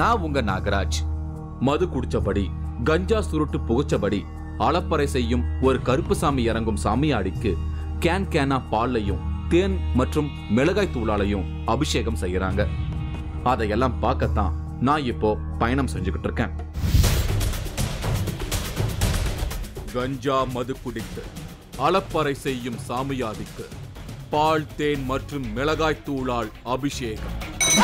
நான் உங்க நாகராஜ் மது குடிச்சபடி கஞ்சா சுருட்டு புகைச்சபடி அளப்பறை செய்யும் ஒரு கருப்புசாமி இறங்கும் சாமியாடிக்கு கேன் கேனா பால்லையும் தேன் மற்றும் மிளகாய் தூளாலையும் அபிஷேகம் செய்யறாங்க அதையெல்லாம் பார்க்கத்தான் நான் இப்போ பயணம் செஞ்சுக்கிட்டு இருக்கேன் கஞ்சா மது குடித்து அளப்பறை செய்யும் சாமியாடிக்கு பால் தேன் மற்றும் மிளகாய் தூளால் அபிஷேகம்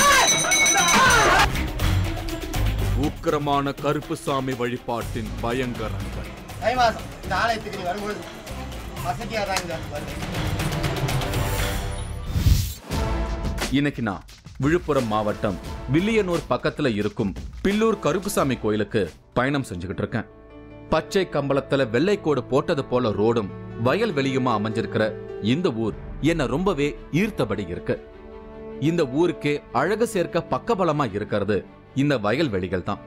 உக்கிரமான கருப்புசாமி வழிபாட்டின் பயங்கரங்கள் தை மாதம் இந்த ஆலயத்துக்கு நீ வரும்பொழுது வசதியாக தான் இங்கே வருது இன்னைக்கு நான் விழுப்புரம் மாவட்டம் வில்லியனூர் பக்கத்துல இருக்கும் பில்லூர் கருப்புசாமி கோயிலுக்கு பயணம் செஞ்சுக்கிட்டு இருக்கேன் பச்சை கம்பளத்துல வெள்ளைக்கோடு போட்டது போல ரோடும் வயல் வெளியுமா அமைஞ்சிருக்கிற இந்த ஊர் என்ன ரொம்பவே ஈர்த்தபடி இருக்கு இந்த ஊருக்கே அழகு சேர்க்க பக்கபலமா இருக்கிறது இந்த வயல்வெளிகள் தான்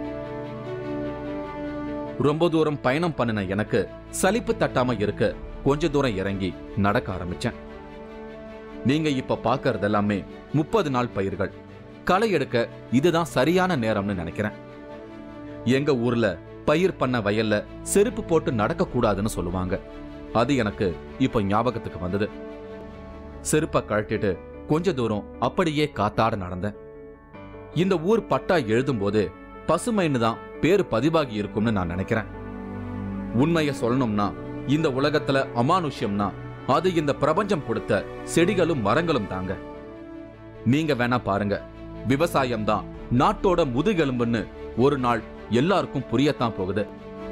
ரொம்ப தூரம் பயணம் பண்ணின எனக்கு சலிப்பு தட்டாம இருக்க கொஞ்ச தூரம் இறங்கி நடக்க ஆரம்பிச்சேன் நீங்க இப்ப பார்க்கறது எல்லாமே முப்பது நாள் பயிர்கள் களை எடுக்க இதுதான் சரியான நேரம்னு நினைக்கிறேன் எங்க ஊர்ல பயிர் பண்ண வயல்ல செருப்பு போட்டு நடக்க கூடாதுன்னு சொல்லுவாங்க அது எனக்கு இப்ப ஞாபகத்துக்கு வந்தது செருப்பை கழட்டிட்டு கொஞ்ச தூரம் அப்படியே காத்தாட நடந்தேன் இந்த ஊர் பட்டா எழுதும்போது பசுமைன்னு தான் பேரு பதிவாகி இருக்கும்னு நான் நினைக்கிறேன் உண்மையை சொல்லணும்னா இந்த உலகத்துல அமானுஷ்யம்னா அது இந்த பிரபஞ்சம் கொடுத்த செடிகளும் மரங்களும் தாங்க நீங்க வேணா பாருங்க விவசாயம் தான் நாட்டோட முதுகெலும்புன்னு ஒரு நாள் எல்லாருக்கும் புரியத்தான் போகுது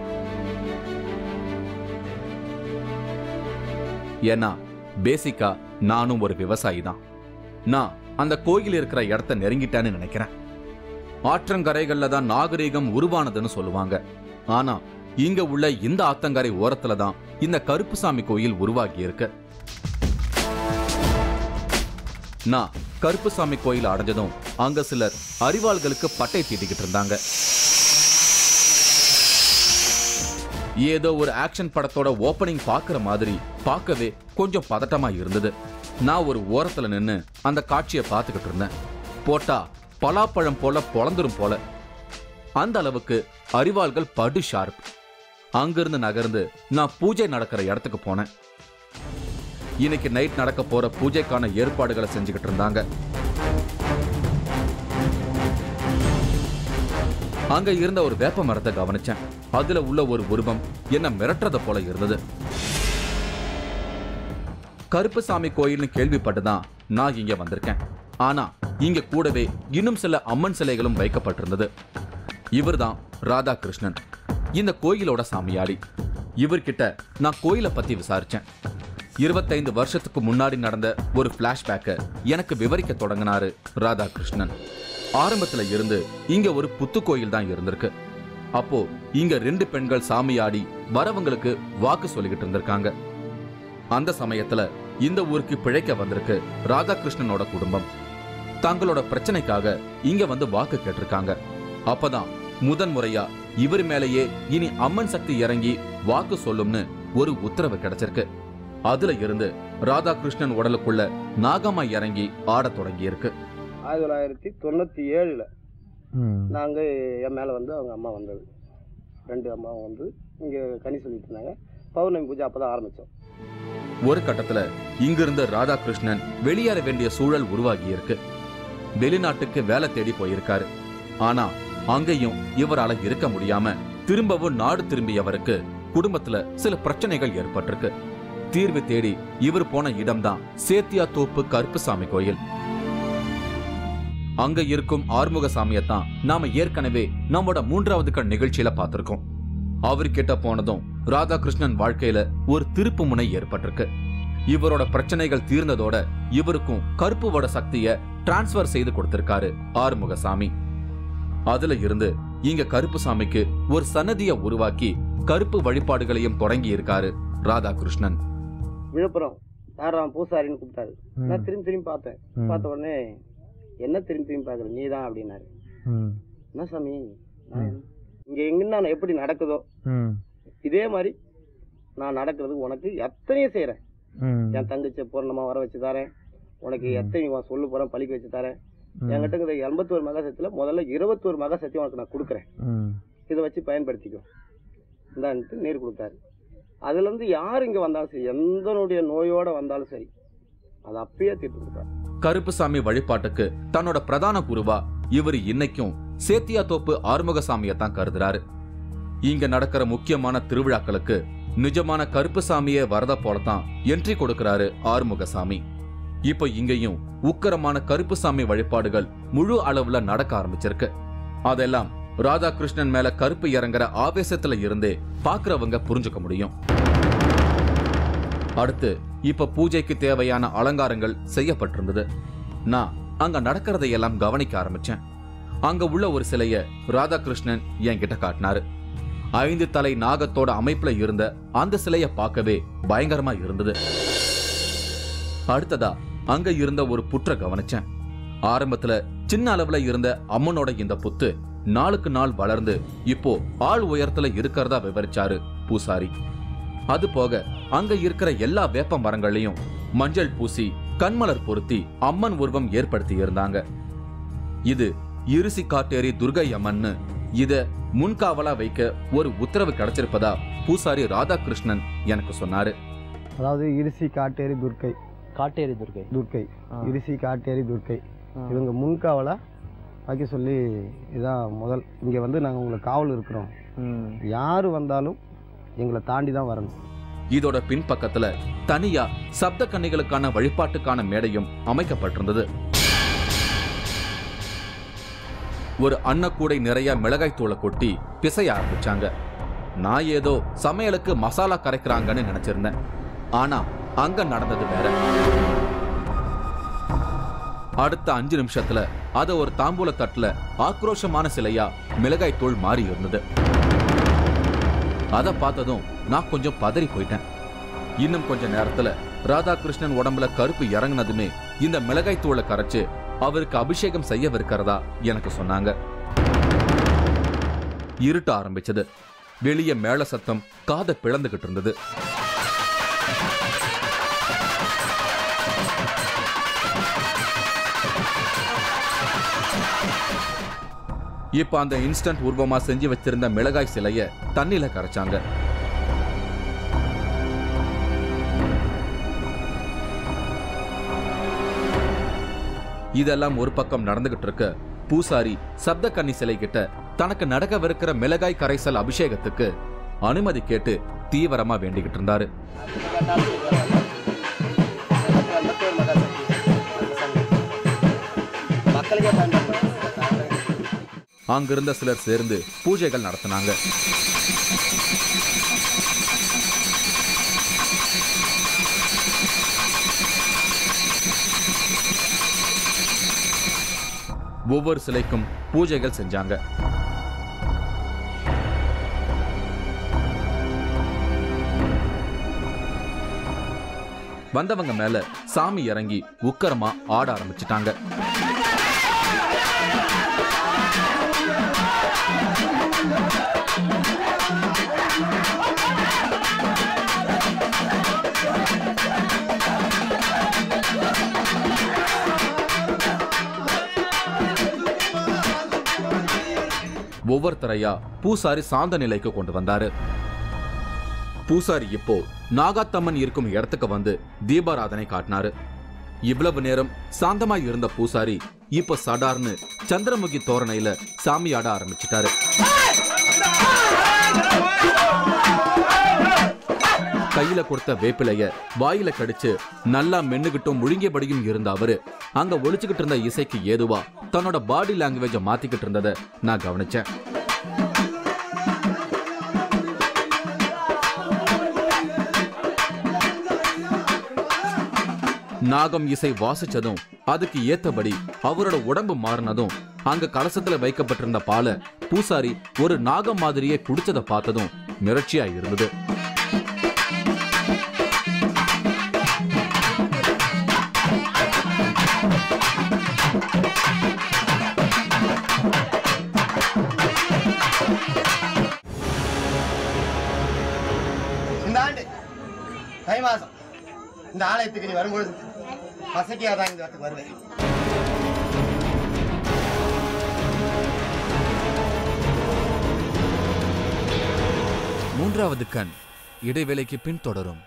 ஏன்னா பேசிக்கா நானும் ஒரு விவசாயி தான் நான் அந்த கோயில் இருக்கிற இடத்த நெருங்கிட்டேன்னு நினைக்கிறேன் ஆற்றங்கரைகள்ல தான் நாகரீகம் உருவானதுன்னு சொல்லுவாங்க ஆனா இங்க உள்ள இந்த ஆத்தங்கரை ஓரத்துல தான் இந்த கருப்புசாமி கோயில் உருவாகி இருக்கு நான் கருப்புசாமி கோயில் அடைஞ்சதும் அங்க சிலர் அறிவாள்களுக்கு பட்டை தீட்டிக்கிட்டு இருந்தாங்க ஏதோ ஒரு ஆக்ஷன் படத்தோட ஓபனிங் பார்க்குற மாதிரி பார்க்கவே கொஞ்சம் பதட்டமா இருந்தது நான் ஒரு ஓரத்துல நின்னு அந்த காட்சியை பார்த்துக்கிட்டு இருந்தேன் போட்டா பலாப்பழம் போல பொழந்துரும் போல அந்த அளவுக்கு அறிவாள்கள் படு ஷார்ப் அங்கிருந்து நகர்ந்து நான் பூஜை நடக்கிற இடத்துக்கு போனேன் இன்னைக்கு நைட் நடக்க போற பூஜைக்கான ஏற்பாடுகளை செஞ்சுக்கிட்டு இருந்தாங்க அங்க இருந்த ஒரு வேப்ப மரத்தை கவனிச்சேன் அதுல உள்ள ஒரு உருவம் என்ன மிரட்டுறத போல இருந்தது கருப்புசாமி கோயில்னு கேள்விப்பட்டுதான் நான் இங்க வந்திருக்கேன் ஆனா இங்க கூடவே இன்னும் சில அம்மன் சிலைகளும் வைக்கப்பட்டிருந்தது இவர்தான் ராதாகிருஷ்ணன் இந்த கோயிலோட சாமியாடி இவர்கிட்ட நான் கோயிலை பத்தி விசாரிச்சேன் இருபத்தைந்து வருஷத்துக்கு முன்னாடி நடந்த ஒரு பிளாஷ்பேக்கை எனக்கு விவரிக்க தொடங்கினாரு ராதாகிருஷ்ணன் ஆரம்பத்துல இருந்து இங்க ஒரு புத்து கோயில் தான் இருந்திருக்கு அப்போ இங்க ரெண்டு பெண்கள் சாமியாடி வரவங்களுக்கு வாக்கு சொல்லிக்கிட்டு இருந்திருக்காங்க அந்த சமயத்துல இந்த ஊருக்கு பிழைக்க வந்திருக்கு ராதாகிருஷ்ணனோட குடும்பம் தங்களோட பிரச்சனைக்காக இங்க வந்து வாக்கு கேட்டிருக்காங்க அப்பதான் முதன் முறையா இவர் மேலேயே இனி அம்மன் சக்தி இறங்கி வாக்கு சொல்லும்னு ஒரு உத்தரவு கிடைச்சிருக்கு அதுல இருந்து ராதாகிருஷ்ணன் உடலுக்குள்ள நாகம்மா இறங்கி ஆடத் தொடங்கி இருக்கு ஆயிரத்தி தொள்ளாயிரத்தி தொண்ணூற்றி ஏழில் நாங்கள் என் மேலே வந்து அவங்க அம்மா வந்தது ரெண்டு அம்மாவும் வந்து இங்கே கனி சொல்லிட்டு இருந்தாங்க பௌர்ணமி பூஜை அப்போ தான் ஆரம்பித்தோம் ஒரு கட்டத்துல இங்கிருந்த ராதாகிருஷ்ணன் வெளியேற வேண்டிய சூழல் உருவாகி இருக்கு வெளிநாட்டுக்கு வேலை தேடி போயிருக்காரு ஆனா அங்கேயும் இவரால இருக்க முடியாம திரும்பவும் நாடு திரும்பியவருக்கு குடும்பத்துல சில பிரச்சனைகள் ஏற்பட்டிருக்கு தீர்வு தேடி இவர் போன இடம்தான் சேத்தியா தோப்பு கருப்புசாமி கோயில் அங்க இருக்கும் ஆறுமுக சாமியத்தான் நாம ஏற்கனவே நம்மோட மூன்றாவது கண் நிகழ்ச்சியில பார்த்திருக்கோம் அவர்கிட்ட போனதும் ராதாகிருஷ்ணன் வாழ்க்கையில ஒரு திருப்பு முனை ஏற்பட்டிருக்கு இவரோட பிரச்சனைகள் தீர்ந்ததோட இவருக்கும் கருப்பு வட சக்திய டிரான்ஸ்ஃபர் செய்து கொடுத்திருக்காரு ஆறுமுகசாமி அதுல இருந்து இங்க கருப்பு சாமிக்கு ஒரு சன்னதிய உருவாக்கி கருப்பு வழிபாடுகளையும் தொடங்கி இருக்காரு ராதாகிருஷ்ணன் விழுப்புரம் தாராம் பூசாரின்னு கூப்பிட்டாரு நான் திரும்பி திரும்பி பார்த்தேன் பார்த்த உடனே என்ன திரும்பி திரும்பி பார்க்குற நீ தான் அப்படின்னாரு என்ன சாமி நான் இங்கே எங்கன்னா நான் எப்படி நடக்குதோ இதே மாதிரி நான் நடக்கிறதுக்கு உனக்கு எத்தனையும் செய்கிறேன் என் தங்கச்சியை பூர்ணமாக வர வச்சு தரேன் உனக்கு எத்தனை உன் சொல்லு போகிறேன் பழிக்க வச்சு தரேன் என்கிட்ட இருக்கிற எண்பத்தோரு மகா சக்தியில் முதல்ல இருபத்தோரு மகா சக்தி உனக்கு நான் கொடுக்குறேன் ம் இதை வச்சு பயன்படுத்திக்கோ இந்தான்ட்டு நீர் கொடுத்தாரு அதுலேருந்து யார் இங்கே வந்தாலும் சரி எந்தனுடைய நோயோட வந்தாலும் சரி அதை அப்பயே தீர்த்து கொடுத்தாரு கருப்புசாமி வழிபாட்டுக்கு தன்னோட பிரதான குருவா இவர் இன்னைக்கும் சேத்தியாத்தோப்பு ஆறுமுகசாமியை தான் கருதுறாரு இங்க நடக்கிற முக்கியமான திருவிழாக்களுக்கு நிஜமான கருப்புசாமியே வரத போலதான் என்ட்ரி கொடுக்கறாரு ஆறுமுகசாமி இப்ப இங்கேயும் உக்கரமான கருப்புசாமி வழிபாடுகள் முழு அளவுல நடக்க ஆரம்பிச்சிருக்கு அதெல்லாம் ராதாகிருஷ்ணன் மேல கருப்பு இறங்குற ஆவேசத்துல இருந்தே பாக்குறவங்க புரிஞ்சுக்க முடியும் அடுத்து இப்ப பூஜைக்கு தேவையான அலங்காரங்கள் செய்யப்பட்டிருந்தது நான் அங்க நடக்கிறதையெல்லாம் கவனிக்க ஆரம்பிச்சேன் அங்க உள்ள ஒரு சிலைய ராதாகிருஷ்ணன் என்கிட்ட காட்டினாரு ஐந்து தலை நாகத்தோட அமைப்புல இருந்த அந்த சிலைய பார்க்கவே பயங்கரமா இருந்தது அடுத்ததா அங்க இருந்த ஒரு புற்ற கவனிச்சேன் ஆரம்பத்துல சின்ன அளவுல இருந்த அம்மனோட இந்த புத்து நாளுக்கு நாள் வளர்ந்து இப்போ ஆள் உயரத்துல இருக்கிறதா விவரிச்சாரு பூசாரி அது போக அங்க இருக்கிற எல்லா வேப்ப மரங்களையும் மஞ்சள் பூசி கண்மலர் பொருத்தி அம்மன் உருவம் ஏற்படுத்தி இருந்தாங்க இது இருசி காட்டேரி துர்கை அம்மன்னு இத முன்காவலா வைக்க ஒரு உத்தரவு கிடைச்சிருப்பதா பூசாரி ராதாகிருஷ்ணன் எனக்கு சொன்னாரு அதாவது இரிசி காட்டேரி துர்க்கை காட்டேரி துர்கை துர்க்கை ஆ. இரிசி காட்டேரி துர்க்கை ஆ. இவங்க முன்காவலா வைக்க சொல்லி இதான் முதல் இங்கே வந்து நாங்கள் உங்களை காவல் இருக்கிறோம் ம் யார் வந்தாலும் எங்களை தாண்டி தான் வரணும் இதோட பின்பக்கத்துல தனியா சப்த கன்னிகளுக்கான வழிபாட்டுக்கான மேடையும் அமைக்கப்பட்டிருந்தது ஒரு அன்னக்கூடை நிறைய மிளகாய் தூளை கொட்டி பிசைய ஆரம்பிச்சாங்க நான் ஏதோ சமையலுக்கு மசாலா கரைக்கிறாங்கன்னு நினைச்சிருந்தேன் ஆனா அங்க நடந்தது வேற அடுத்த அஞ்சு நிமிஷத்துல அத ஒரு தாம்பூல தட்டுல ஆக்ரோஷமான சிலையா மிளகாய் தூள் மாறி இருந்தது அதை பார்த்ததும் நான் கொஞ்சம் பதறி போயிட்டேன் இன்னும் கொஞ்ச நேரத்துல ராதாகிருஷ்ணன் உடம்புல கருப்பு இறங்குனதுமே இந்த மிளகாய் தூளை கரைச்சு அவருக்கு அபிஷேகம் செய்யவிருக்கிறதா எனக்கு சொன்னாங்க இருட்ட ஆரம்பிச்சது வெளிய மேள சத்தம் காதை பிளந்துகிட்டு இருந்தது இப்ப அந்த இன்ஸ்டன்ட் உருவமா செஞ்சு வச்சிருந்த மிளகாய் சிலைய தண்ணில கரைச்சாங்க இதெல்லாம் ஒரு பக்கம் நடந்துகிட்டு இருக்க பூசாரி சப்த கன்னி சிலை கிட்ட தனக்கு நடக்கவிருக்கிற மிளகாய் கரைசல் அபிஷேகத்துக்கு அனுமதி கேட்டு தீவிரமா வேண்டிக்கிட்டு இருந்தாரு மக்களுக்கே பயன்படுத்த அங்கிருந்த சிலர் சேர்ந்து பூஜைகள் நடத்தினாங்க ஒவ்வொரு சிலைக்கும் பூஜைகள் செஞ்சாங்க வந்தவங்க மேல சாமி இறங்கி உக்கரமா ஆட ஆரம்பிச்சிட்டாங்க ஒவ்வொருத்தரையா பூசாரி சாந்த நிலைக்கு கொண்டு வந்தாரு பூசாரி இப்போ நாகாத்தம்மன் இருக்கும் இடத்துக்கு வந்து தீபாராதனை காட்டினாரு இவ்வளவு நேரம் சாந்தமாய் இருந்த பூசாரி இப்ப சடார்னு சந்திரமுகி தோரணையில சாமி ஆட ஆரம்பிச்சிட்டாரு கையில கொடுத்த வேப்பிலைய வாயில கடிச்சு நல்லா மென்னுகிட்டும் முழுங்கியபடியும் இருந்த அவரு அங்க ஒளிச்சுக்கிட்டு இருந்த இசைக்கு ஏதுவா தன்னோட பாடி லாங்குவேஜ மாத்திக்கிட்டு இருந்ததை நான் கவனிச்சேன் நாகம் இசை வாசிச்சதும் அதுக்கு ஏத்தபடி அவரோட உடம்பு மாறினதும் அங்க கலசத்துல வைக்கப்பட்டிருந்த பாலை பூசாரி ஒரு நாகம் மாதிரியே குடிச்சதை பார்த்ததும் மிரட்சியா இருந்தது இந்த ஆண்டு தை மாசம் இந்த ஆலயத்துக்கு நீ வரும்பொழுது பசக்கியாதான் இந்த இடத்துக்கு வருவேன் மூன்றாவது கண் இடைவேளைக்கு பின் தொடரும்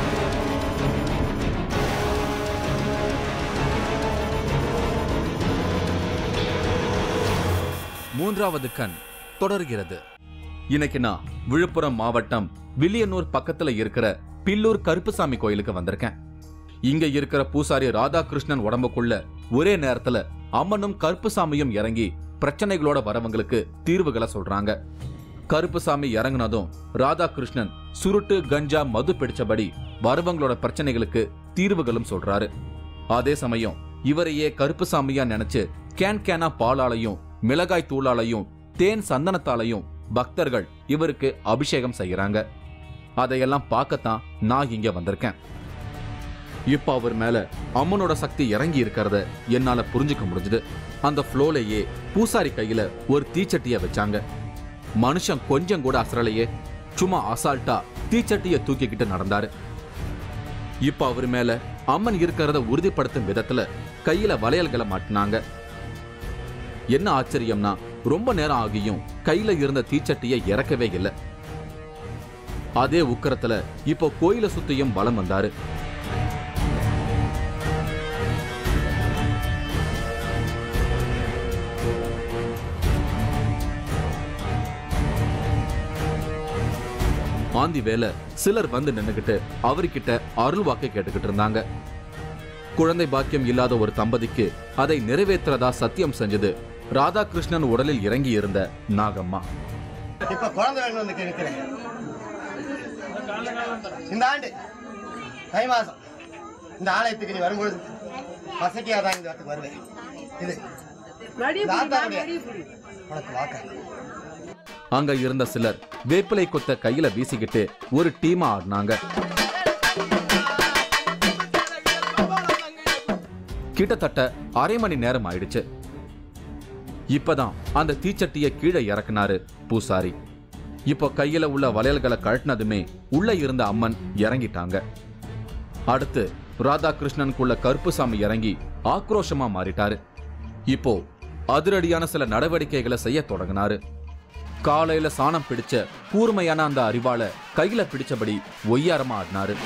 மூன்றாவது கண் தொடர்கிறது இன்னைக்கு நான் விழுப்புரம் மாவட்டம் வில்லியனூர் பக்கத்துல இருக்கிற பில்லூர் கருப்புசாமி கோயிலுக்கு வந்திருக்கேன் இங்க இருக்கிற பூசாரி ராதாகிருஷ்ணன் உடம்புக்குள்ள ஒரே நேரத்துல அம்மனும் கருப்புசாமியும் இறங்கி பிரச்சனைகளோட வரவங்களுக்கு தீர்வுகளை சொல்றாங்க கருப்புசாமி இறங்குனதும் ராதாகிருஷ்ணன் சுருட்டு கஞ்சா மது பிடிச்சபடி வரவங்களோட பிரச்சனைகளுக்கு தீர்வுகளும் சொல்றாரு அதே சமயம் இவரையே கருப்புசாமியா நினைச்சு கேன் கேனா பாலாலையும் மிளகாய் தூளாலையும் தேன் சந்தனத்தாலையும் பக்தர்கள் இவருக்கு அபிஷேகம் செய்யறாங்க அதையெல்லாம் பார்க்கத்தான் நான் இங்க வந்திருக்கேன் இப்ப அவர் மேல அம்மனோட சக்தி இறங்கி இருக்கிறத என்னால புரிஞ்சுக்க முடிஞ்சது அந்த ஃப்ளோலையே பூசாரி கையில ஒரு தீச்சட்டிய வச்சாங்க மனுஷன் கொஞ்சம் கூட அசரலையே சும்மா அசால்ட்டா தீச்சட்டிய தூக்கிக்கிட்டு நடந்தாரு இப்ப அவர் மேல அம்மன் இருக்கிறத உறுதிப்படுத்தும் விதத்துல கையில வளையல்களை மாட்டினாங்க என்ன ஆச்சரியம்னா ரொம்ப நேரம் ஆகியும் கையில இருந்த தீச்சட்டியை இறக்கவே இல்லை அதே உக்கரத்துல இப்போ கோயில சுத்தியும் வலம் வந்தாரு ஆந்தி வேலை சிலர் வந்து நின்னுகிட்டு அவர்கிட்ட அருள் வாக்கு கேட்டுக்கிட்டு இருந்தாங்க குழந்தை பாக்கியம் இல்லாத ஒரு தம்பதிக்கு அதை நிறைவேற்றுறதா சத்தியம் செஞ்சது ராதாகிருஷ்ணன் உடலில் இறங்கி இருந்த நாகம்மா இப்ப குழந்தை வேணும் வந்து கேட்கிறேன் இந்த ஆண்டு தை மாசம் இந்த ஆலயத்துக்கு நீ வரும்பொழுது பசக்கியா தான் இந்த இடத்துக்கு வருவேன் இது இந்த ஆத்தாவுடைய உனக்கு வாக்கா அங்க இருந்த சிலர் வேப்பிலை கொத்த கையில வீசிக்கிட்டு ஒரு டீமா ஆடினாங்க கிட்டத்தட்ட அரை மணி நேரம் ஆயிடுச்சு இப்பதான் அந்த தீச்சட்டிய கீழே இறக்குனாரு பூசாரி இப்போ கையில உள்ள வளையல்களை கழட்டினதுமே உள்ள இருந்த அம்மன் இறங்கிட்டாங்க அடுத்து ராதாகிருஷ்ணனுக்குள்ள கருப்புசாமி இறங்கி ஆக்ரோஷமா மாறிட்டாரு இப்போ அதிரடியான சில நடவடிக்கைகளை செய்ய தொடங்கினாரு காலையில சாணம் பிடிச்ச கூர்மையான அந்த அறிவால கையில பிடிச்சபடி ஒய்யாரமா ஆடினாரு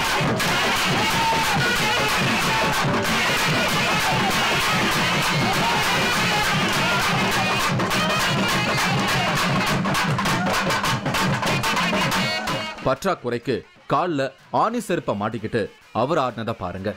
பற்றாக்குறைக்கு கால்ல ஆணி செருப்ப மாட்டிக்கிட்டு அவர் ஆடினதை பாருங்க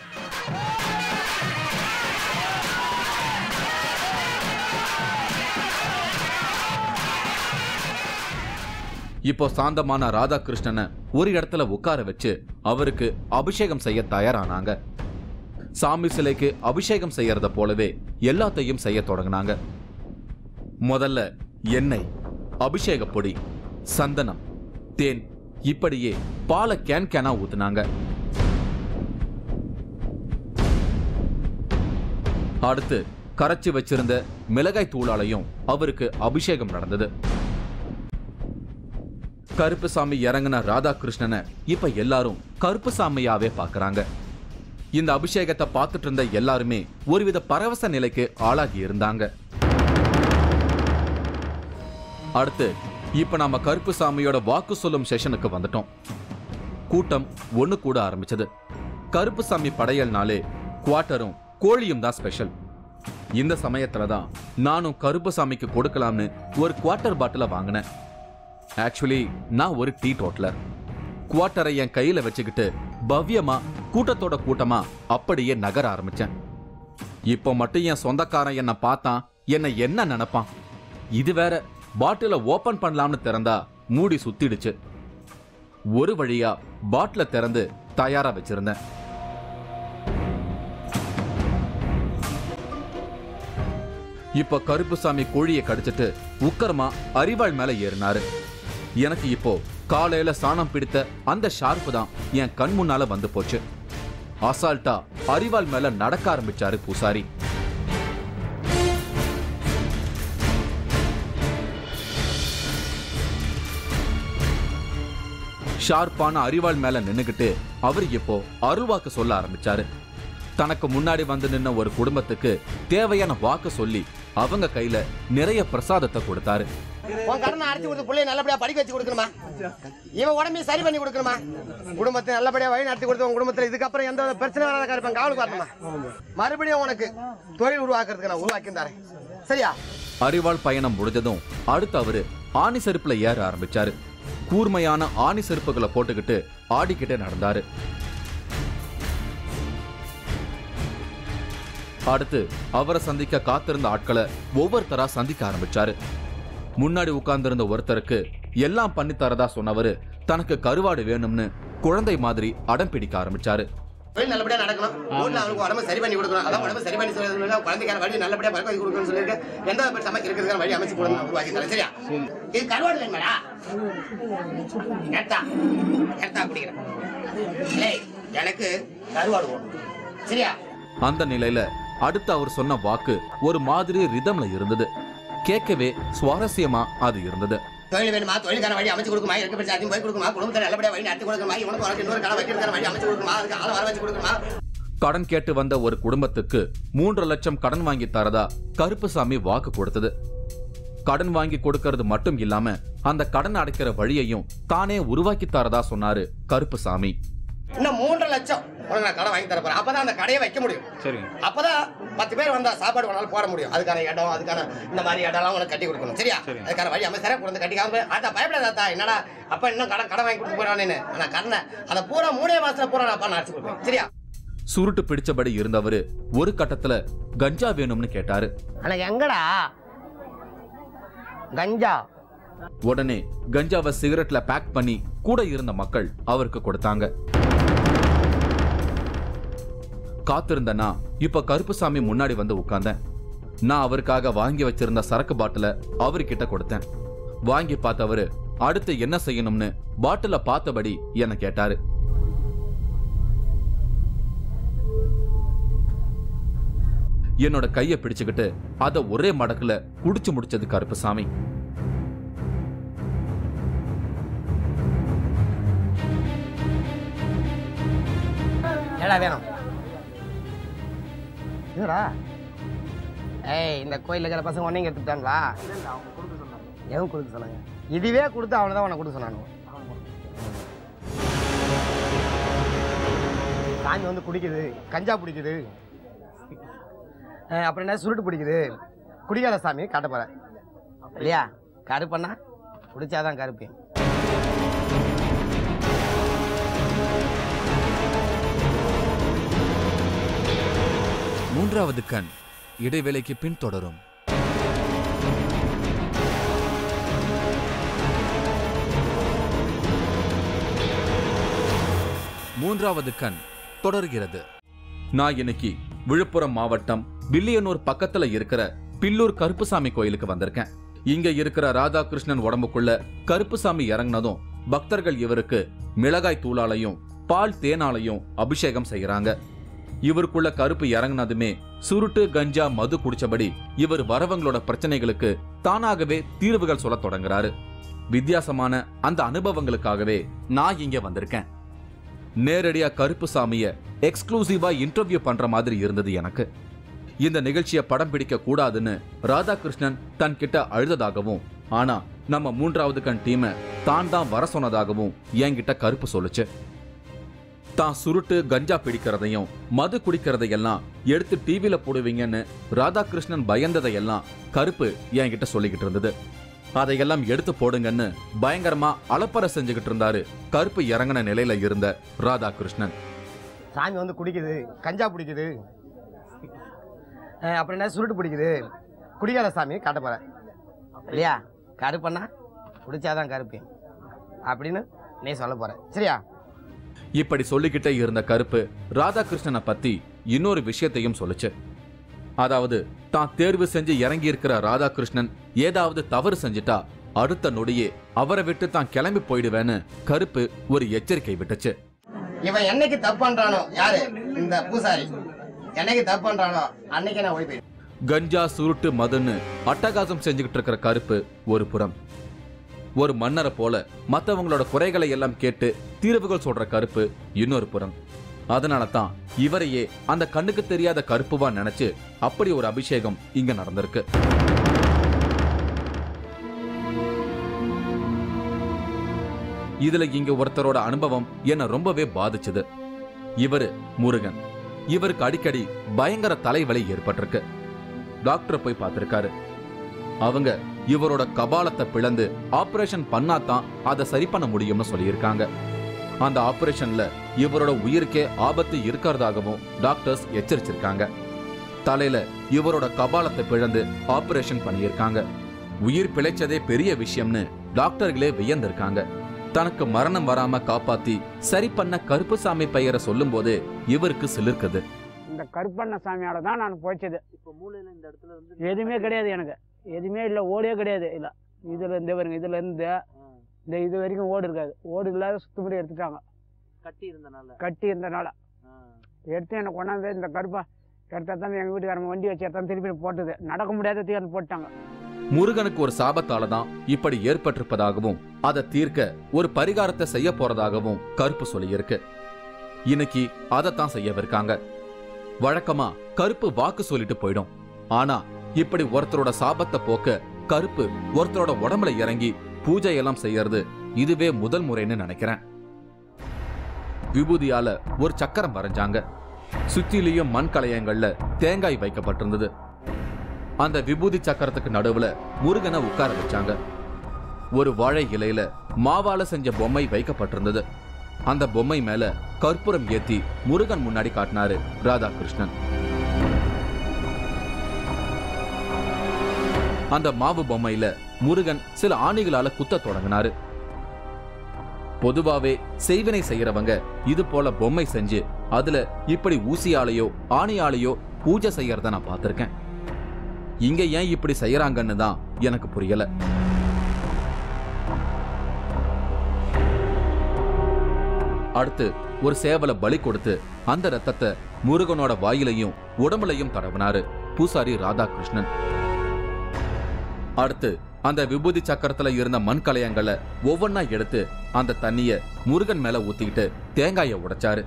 இப்போ சாந்தமான ராதாகிருஷ்ணனை ஒரு இடத்துல உட்கார வச்சு அவருக்கு அபிஷேகம் செய்ய தயாரானாங்க சாமி சிலைக்கு அபிஷேகம் செய்யறத போலவே எல்லாத்தையும் செய்ய தொடங்கினாங்க முதல்ல எண்ணெய் அபிஷேக பொடி சந்தனம் தேன் இப்படியே பாலை கேன் கேனா ஊத்துனாங்க அடுத்து கரைச்சு வச்சிருந்த மிளகாய் தூளாலையும் அவருக்கு அபிஷேகம் நடந்தது கருப்புசாமி இறங்கின ராதாகிருஷ்ணனை இப்ப எல்லாரும் கருப்புசாமியாவே பார்க்கறாங்க இந்த அபிஷேகத்தை பார்த்துட்டு இருந்த எல்லாருமே ஒருவித பரவச நிலைக்கு ஆளாகி இருந்தாங்க அடுத்து இப்ப நாம கருப்புசாமியோட வாக்கு சொல்லும் செஷனுக்கு வந்துட்டோம் கூட்டம் ஒண்ணு கூட ஆரம்பிச்சது கருப்புசாமி படையல்னாலே குவார்ட்டரும் கோழியும் தான் ஸ்பெஷல் இந்த சமயத்துல தான் நானும் கருப்புசாமிக்கு கொடுக்கலாம்னு ஒரு குவார்ட்டர் பாட்டில வாங்கினேன் ஆக்சுவலி நான் ஒரு டீ டோட்டலர் குவார்ட்டரை என் கையில வச்சுக்கிட்டு பவ்யமா கூட்டத்தோட கூட்டமா அப்படியே நகர ஆரம்பிச்சேன் இப்போ மட்டும் என் சொந்தக்காரன் என்ன பார்த்தான் என்ன என்ன நினைப்பான் இது வேற பாட்டில ஓபன் பண்ணலாம்னு திறந்தா மூடி சுத்திடுச்சு ஒரு வழியா பாட்டில திறந்து தயாரா வச்சிருந்தேன் இப்ப கருப்புசாமி கோழியை கடிச்சிட்டு உக்கரமா அரிவாள் மேல ஏறினாரு எனக்கு இப்போ காலையில சாணம் பிடித்த அந்த ஷார்ப்பு தான் என் கண் முன்னால வந்து போச்சு அசால்ட்டா அரிவாள் மேல நடக்க ஆரம்பிச்சாரு பூசாரி ஷார்ப்பான அரிவாள் மேல நின்னுகிட்டு அவர் இப்போ அருள்வாக்கு சொல்ல ஆரம்பிச்சாரு தனக்கு முன்னாடி வந்து நின்ன ஒரு குடும்பத்துக்கு தேவையான வாக்கு சொல்லி அவங்க கையில நிறைய பிரசாதத்தை கொடுத்தாரு உன் கடனை அடைச்சு கொடுத்து பிள்ளைய நல்லபடியா படிக்க வச்சு கொடுக்கணுமா இவன் உடம்பையும் சரி பண்ணி கொடுக்கணுமா குடும்பத்தை நல்லபடியா வழி நடத்தி கொடுத்து உன் குடும்பத்துல இதுக்கப்புறம் எந்த ஒரு பிரச்சனை வராத இருப்பேன் காவலுக்கு வரணுமா மறுபடியும் உனக்கு தொழில் உருவாக்குறதுக்கு நான் உருவாக்கி தரேன் சரியா அறிவாள் பயணம் முடிஞ்சதும் அடுத்து அவரு ஆணி செருப்புல ஏற ஆரம்பிச்சாரு கூர்மையான ஆணி செருப்புகளை போட்டுக்கிட்டு ஆடிக்கிட்டே நடந்தாரு அடுத்து அவரை சந்திக்க காத்திருந்த ஆட்களை ஒவ்வொருத்தரா சந்திக்க ஆரம்பிச்சாரு முன்னாடி உட்கார்ந்திருந்த ஒருத்தருக்கு எல்லாம் பண்ணி தரதா சொன்னவரு தனக்கு கருவாடு வேணும்னு குழந்தை மாதிரி அடம் பிடிக்க ஆரம்பிச்சாரு தொழில் நல்லபடியா நடக்கணும் ஊர்ல அவனுக்கு உடம்பு சரி பண்ணி கொடுக்கணும் அதான் உடம்பு சரி பண்ணி சொல்லுங்க குழந்தைக்கான வழி நல்லபடியா பழக்க வச்சு கொடுக்கணும்னு சொல்லியிருக்கேன் எந்த ஒரு சமைக்க இருக்கிறதுக்கான வழி அமைச்சு கொடுக்கணும் நான் உருவாக்கி தரேன் சரியா இது கருவாடு வேணுமாடா எடுத்தா எடுத்தா குடிக்கிறேன் ஏய் எனக்கு கருவாடு வேணும் சரியா அந்த நிலையில அடுத்து அவர் சொன்ன வாக்கு ஒரு மாதிரி ரிதம்ல இருந்தது கேட்கவே சுவாரஸ்யமா அது இருந்தது தொழில் வேணுமா தொழிலுக்கான வழி அமைச்சு கொடுக்குமா இருக்க பிரச்சனை அதிகம் போய் கொடுக்குமா குடும்பத்தை நல்லபடியா வழி நடத்தி கொடுக்குமா இவனுக்கு உனக்கு இன்னொரு கடை வைக்கிறதுக்கான வழி அமைச்சு கொடுக்குமா அதுக்கு ஆளை வர வச்சு கொடுக்குமா கடன் கேட்டு வந்த ஒரு குடும்பத்துக்கு மூன்று லட்சம் கடன் வாங்கி தரதா கருப்புசாமி வாக்கு கொடுத்தது கடன் வாங்கி கொடுக்கறது மட்டும் இல்லாம அந்த கடன் அடைக்கிற வழியையும் தானே உருவாக்கி தரதா சொன்னாரு கருப்புசாமி இன்னும் மூன்றரை லட்சம் உனக்கு நான் கடை வாங்கி தர போறேன் அப்பதான் அந்த கடையை வைக்க முடியும் சரிங்க அப்பதான் பத்து பேர் வந்தா சாப்பாடு வேணாலும் போட முடியும் அதுக்கான இடம் அதுக்கான இந்த மாதிரி இடம்லாம் உனக்கு கட்டி கொடுக்கணும் சரியா அதுக்கான வழி அமைச்சரே கொண்டு வந்து கட்டிக்காம போய் ஆத்தா பயப்படாத தாத்தா என்னடா அப்ப இன்னும் கடன் கடன் வாங்கி கொடுத்து போறானேன்னு ஆனா கடனை அதை பூரா மூணே மாசத்துல பூரா நான் அப்பா நான் அடிச்சு கொடுப்பேன் சரியா சுருட்டு பிடிச்சபடி இருந்தவரு ஒரு கட்டத்துல கஞ்சா வேணும்னு கேட்டாரு எனக்கு எங்கடா கஞ்சா உடனே கஞ்சாவை சிகரெட்ல பேக் பண்ணி கூட இருந்த மக்கள் அவருக்கு கொடுத்தாங்க காத்திருந்தனா இப்ப கருப்புசாமி முன்னாடி வந்து உட்கார்ந்தேன் நான் அவருக்காக வாங்கி வச்சிருந்த சரக்கு பாட்டில அவர்கிட்ட கொடுத்தேன் வாங்கி பார்த்தவரு அடுத்து என்ன செய்யணும்னு பாட்டில பார்த்தபடி என்ன கேட்டாரு என்னோட கைய பிடிச்சுக்கிட்டு அத ஒரே மடக்குல குடிச்சு முடிச்சது கருப்புசாமி ஏடா வேணும் என்னடா ஏய் இந்த கோயிலில் இருக்கிற பசங்க உடனே எடுத்துட்டாங்களா எவன் கொடுக்க சொன்னாங்க இதுவே கொடுத்து அவனை தான் உனக்கு கொடுக்க சொன்னானு சாமி வந்து குடிக்குது கஞ்சா பிடிக்குது அஹ் அப்புறம் என்ன சுருட்டு பிடிக்குது குடிக்காத சாமி காட்ட போற இல்லையா கருப்பண்ணா குடிச்சாதான் கருப்பு மூன்றாவது கண் இடைவேளைக்கு பின் தொடரும் மூன்றாவது கண் தொடர்கிறது நான் இன்னைக்கு விழுப்புரம் மாவட்டம் வில்லியனூர் பக்கத்துல இருக்கிற பில்லூர் கருப்புசாமி கோயிலுக்கு வந்திருக்கேன் இங்க இருக்கிற ராதாகிருஷ்ணன் உடம்புக்குள்ள கருப்புசாமி இறங்குனதும் பக்தர்கள் இவருக்கு மிளகாய் தூளாலையும் பால் தேனாலையும் அபிஷேகம் செய்யறாங்க இவருக்குள்ள கருப்பு இறங்குனதுமே சுருட்டு கஞ்சா மது குடிச்சபடி இவர் வரவங்களோட பிரச்சனைகளுக்கு தானாகவே தீர்வுகள் சொல்லத் தொடங்குறாரு வித்தியாசமான அந்த அனுபவங்களுக்காகவே நான் இங்க வந்திருக்கேன் நேரடியா கருப்புசாமிய எக்ஸ்க்ளூசிவா இன்டர்வியூ பண்ற மாதிரி இருந்தது எனக்கு இந்த நிகழ்ச்சியை படம் பிடிக்க கூடாதுன்னு ராதாகிருஷ்ணன் தன் கிட்ட அழுததாகவும் ஆனா நம்ம மூன்றாவது கண் டீமை தான் தான் வர சொன்னதாகவும் என்கிட்ட கருப்பு சொல்லுச்சு தான் சுருட்டு கஞ்சா பிடிக்கிறதையும் மது குடிக்கிறதையெல்லாம் எடுத்து டிவில போடுவீங்கன்னு ராதாகிருஷ்ணன் பயந்ததையெல்லாம் கருப்பு என்கிட்ட சொல்லிக்கிட்டு இருந்தது அதையெல்லாம் எடுத்து போடுங்கன்னு பயங்கரமா அலப்பறை செஞ்சுக்கிட்டு இருந்தாரு கருப்பு இறங்கின நிலையில இருந்த ராதாகிருஷ்ணன் சாமி வந்து குடிக்குது கஞ்சா பிடிக்குது அஹ் அப்புறம் என்ன சுருட்டு பிடிக்குது குடிக்காத சாமி காட்ட போற இல்லையா கருப்பண்ணா குடிச்சாதான் கருப்பு அப்படின்னு நீ சொல்ல போற சரியா இப்படி சொல்லிக்கிட்டே இருந்த கருப்பு ராதாகிருஷ்ணனை பத்தி இன்னொரு விஷயத்தையும் சொல்லுச்சு அதாவது தான் தேர்வு செஞ்சு இறங்கி இருக்கிற ராதாகிருஷ்ணன் ஏதாவது தவறு செஞ்சுட்டா அடுத்த நொடியே அவரை விட்டு தான் கிளம்பி போயிடுவேன்னு கருப்பு ஒரு எச்சரிக்கை விட்டுச்சு இவன் என்னைக்கு தப்பு பண்றானோ யாரு இந்த பூசாரி என்னைக்கு தப்பு பண்றானோ அன்னைக்கு நான் ஓடி போயிடுவேன் கஞ்சா சுருட்டு மதுன்னு அட்டகாசம் செஞ்சுக்கிட்டு இருக்கிற கருப்பு ஒரு புறம் ஒரு மன்னரை போல மத்தவங்களோட குறைகளை எல்லாம் கேட்டு தீர்வுகள் சொல்ற கருப்பு இன்னொரு புறம் அதனால தான் இவரையே அந்த கண்ணுக்கு தெரியாத கருப்புவா நினைச்சு அப்படி ஒரு அபிஷேகம் இங்க நடந்திருக்கு இதுல இங்க ஒருத்தரோட அனுபவம் என்ன ரொம்பவே பாதிச்சது இவரு முருகன் இவருக்கு அடிக்கடி பயங்கர தலைவலி ஏற்பட்டிருக்கு டாக்டரை போய் பார்த்திருக்காரு அவங்க இவரோட கபாலத்தை பிளந்து ஆபரேஷன் பண்ணாதான் அதை சரி பண்ண முடியும்னு சொல்லியிருக்காங்க அந்த ஆபரேஷன்ல இவரோட உயிருக்கே ஆபத்து இருக்கிறதாகவும் டாக்டர்ஸ் எச்சரிச்சிருக்காங்க தலையில இவரோட கபாலத்தை பிளந்து ஆபரேஷன் பண்ணியிருக்காங்க உயிர் பிழைச்சதே பெரிய விஷயம்னு டாக்டர்களே வியந்திருக்காங்க தனக்கு மரணம் வராம காப்பாத்தி சரி பண்ண கருப்புசாமி பெயரை சொல்லும்போது இவருக்கு சிலிர்க்குது இந்த கருப்பண்ண சாமியால தான் நான் போச்சது இப்போ மூலையில இந்த இடத்துல இருந்து எதுவுமே கிடையாது எனக்கு எதுவுமே இல்லை ஓடே கிடையாது இல்லை இதுல இந்த பாருங்க இதுல இருந்து இந்த இது வரைக்கும் ஓடு இருக்காது ஓடு இல்லாத சுத்தப்படி எடுத்துட்டாங்க கட்டி இருந்தனால கட்டி இருந்தனால எடுத்து என்னை கொண்டாந்து இந்த கருப்பா எடுத்தா தான் எங்கள் வீட்டுக்காரங்க வண்டி வச்சு எடுத்தா திருப்பி போட்டது நடக்க முடியாத தீர்ந்து போட்டாங்க முருகனுக்கு ஒரு சாபத்தால தான் இப்படி ஏற்பட்டிருப்பதாகவும் அதை தீர்க்க ஒரு பரிகாரத்தை செய்ய போறதாகவும் கருப்பு சொல்லியிருக்கு இன்னைக்கு அதைத்தான் செய்யவிருக்காங்க வழக்கமா கருப்பு வாக்கு சொல்லிட்டு போயிடும் ஆனா இப்படி ஒருத்தரோட சாபத்தை போக்க கருப்பு ஒருத்தரோட உடம்புல இறங்கி பூஜை எல்லாம் செய்யறது இதுவே முதல் முறைன்னு நினைக்கிறேன் விபூதியால ஒரு சக்கரம் வரைஞ்சாங்க சுத்திலையும் மண் கலயங்கள்ல தேங்காய் வைக்கப்பட்டிருந்தது அந்த விபூதி சக்கரத்துக்கு நடுவுல முருகனை உட்கார வச்சாங்க ஒரு வாழை இலையில மாவால செஞ்ச பொம்மை வைக்கப்பட்டிருந்தது அந்த பொம்மை மேல கற்பூரம் ஏத்தி முருகன் முன்னாடி காட்டினாரு ராதாகிருஷ்ணன் அந்த மாவு பொம்மையில முருகன் சில ஆணிகளால குத்த தொடங்கினாரு பொதுவாவே செய்வினை செய்யறவங்க இது போல பொம்மை செஞ்சு அதுல இப்படி ஊசியாலேயோ ஆணியாலேயோ பூஜை செய்யறத நான் பார்த்திருக்கேன் இங்க ஏன் இப்படி செய்யறாங்கன்னு தான் எனக்கு புரியல அடுத்து ஒரு சேவலை பலி கொடுத்து அந்த ரத்தத்தை முருகனோட வாயிலையும் உடம்புலையும் தடவினாரு பூசாரி ராதாகிருஷ்ணன் அடுத்து அந்த விபூதி சக்கரத்துல இருந்த மண் கலயங்களை ஒவ்வொன்னா எடுத்து அந்த தண்ணிய முருகன் மேல ஊத்திக்கிட்டு தேங்காயை உடைச்சாரு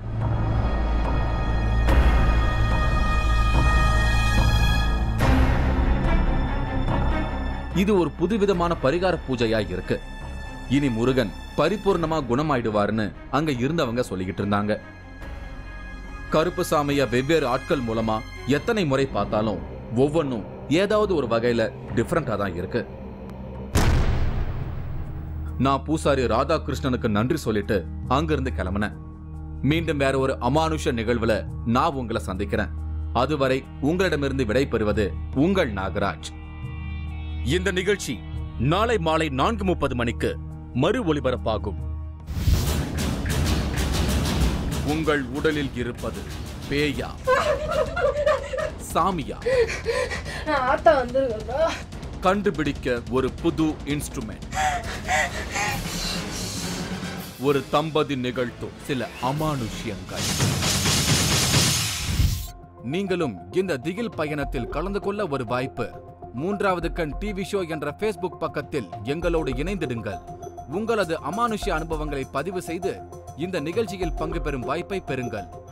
இது ஒரு புதுவிதமான பரிகார பூஜையா இருக்கு இனி முருகன் பரிபூர்ணமா குணமாயிடுவாருன்னு அங்க இருந்தவங்க சொல்லிக்கிட்டு இருந்தாங்க கருப்பு சாமிய வெவ்வேறு ஆட்கள் மூலமா எத்தனை முறை பார்த்தாலும் ஒவ்வொன்றும் ஏதாவது ஒரு வகையில டிஃப்ரெண்டா தான் இருக்கு நான் பூசாரி ராதாகிருஷ்ணனுக்கு நன்றி சொல்லிட்டு அங்கிருந்து கிளம்புனேன் மீண்டும் வேற ஒரு அமானுஷ நிகழ்வுல நான் உங்களை சந்திக்கிறேன் அதுவரை உங்களிடமிருந்து விடை பெறுவது உங்கள் நாகராஜ் இந்த நிகழ்ச்சி நாளை மாலை நான்கு முப்பது மணிக்கு மறு ஒளிபரப்பாகும் உங்கள் உடலில் இருப்பது பேயா சாமியா ஆத்தா வந்துருக்கா கண்டுபிடிக்க ஒரு புது இன்ஸ்ட்ருமெண்ட் ஒரு தம்பதி நிகழ்த்தும் சில அமானுஷ்யங்கள் நீங்களும் இந்த திகில் பயணத்தில் கலந்து கொள்ள ஒரு வாய்ப்பு மூன்றாவது கண் டிவி ஷோ என்ற ஃபேஸ்புக் பக்கத்தில் எங்களோடு இணைந்திடுங்கள் உங்களது அமானுஷ்ய அனுபவங்களை பதிவு செய்து இந்த நிகழ்ச்சியில் பங்கு பெறும் வாய்ப்பை பெறுங்கள்